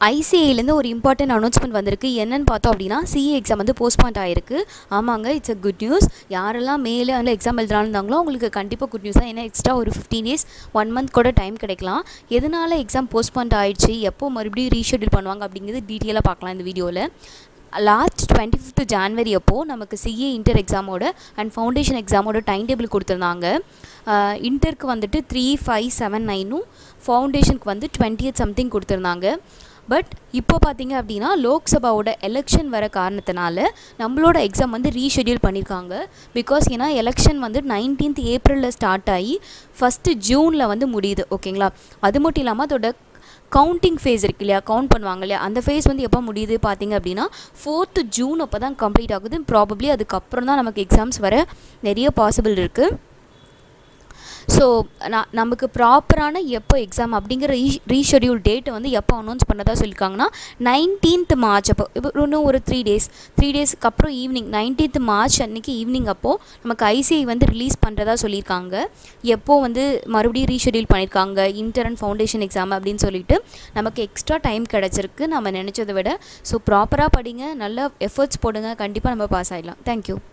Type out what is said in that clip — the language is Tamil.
ஐசிஐலேருந்து ஒரு இம்பார்ட்டன்ட் அனௌன்ஸ்மெண்ட் வந்திருக்கு என்னன்னு பார்த்தோம் அப்படின்னா சிஏ எக்ஸாம் வந்து போஸ்ட்பாண்ட் ஆயிருக்கு ஆமாங்க இட்ஸ் அ குட் நியூஸ் யாரெல்லாம் மேலே வந்து எக்ஸாம் எழுதுறாங்க இருந்தாங்களோ அவங்களுக்கு கண்டிப்பாக குட் நியூஸ் தான் ஏன்னா எக்ஸ்ட்ரா ஒரு ஃபிஃப்டீன் டேஸ் ஒன் மந்த் கூட டைம் கிடைக்கலாம் எதனால எக்ஸாம் போஸ்ட்பாண்ட் ஆயிடுச்சு எப்போ மறுபடியும் ரீஷெடியூல் பண்ணுவாங்க அப்படிங்கிறது டீட்டெயிலாக பார்க்கலாம் இந்த வீடியோவில் லாஸ்ட் டுவெண்ட்டி ஃபிஃப்த் ஜான்வரி அப்போது நமக்கு சிஏ இன்டர் எக்ஸாமோட அண்ட் ஃபவுண்டேஷன் எக்ஸாமோட டைம் டேபிள் கொடுத்துருந்தாங்க இன்டருக்கு வந்துட்டு த்ரீ ஃபைவ் செவன் நைனும் ஃபவுண்டேஷனுக்கு வந்து டுவெண்ட்டி சம்திங் கொடுத்துருந்தாங்க பட் இப்போ பார்த்தீங்க அப்படின்னா லோக்சபாவோட எலெக்ஷன் வர காரணத்தினால நம்மளோட எக்ஸாம் வந்து ரீஷெடியூல் பண்ணியிருக்காங்க பிகாஸ் ஏன்னா எலெக்ஷன் வந்து நைன்டீன்த் ஏப்ரலில் ஸ்டார்ட் ஆகி ஃபஸ்ட்டு ஜூனில் வந்து முடியுது ஓகேங்களா அது மட்டும் இல்லாமல் அதோட கவுண்டிங் ஃபேஸ் இருக்கு இல்லையா கவுண்ட் பண்ணுவாங்க இல்லையா அந்த ஃபேஸ் வந்து எப்போ முடியுது பார்த்தீங்க அப்படின்னா ஃபோர்த்து ஜூன் அப்போ தான் கம்ப்ளீட் ஆகுது ப்ராபப்ளி அதுக்கப்புறம் தான் நமக்கு எக்ஸாம்ஸ் வர நிறைய பாசிபிள் இருக்குது ஸோ நான் நமக்கு ப்ராப்பரான எப்போ எக்ஸாம் அப்படிங்கிற ரீ ரீஷெடியூல் டேட்டை வந்து எப்போ அனௌன்ஸ் பண்ணதா சொல்லியிருக்காங்கன்னா நைன்டீன்த் மார்ச் அப்போ இப்போ இன்னும் ஒரு த்ரீ டேஸ் த்ரீ டேஸ்க்கு அப்புறம் ஈவினிங் நைன்டீன்த் மார்ச் அன்னைக்கு ஈவினிங் அப்போது நமக்கு ஐசிஐ வந்து ரிலீஸ் பண்ணுறதா சொல்லியிருக்காங்க எப்போ வந்து மறுபடியும் ரீஷெடியூல் பண்ணியிருக்காங்க இன்டர் அண்ட் ஃபவுண்டேஷன் எக்ஸாம் அப்படின்னு சொல்லிட்டு நமக்கு எக்ஸ்ட்ரா டைம் கிடச்சிருக்கு நம்ம நினச்சதை விட ஸோ ப்ராப்பராக படிங்க நல்ல எஃபர்ட்ஸ் போடுங்க கண்டிப்பாக நம்ம பாஸ் ஆகிடலாம் தேங்க்யூ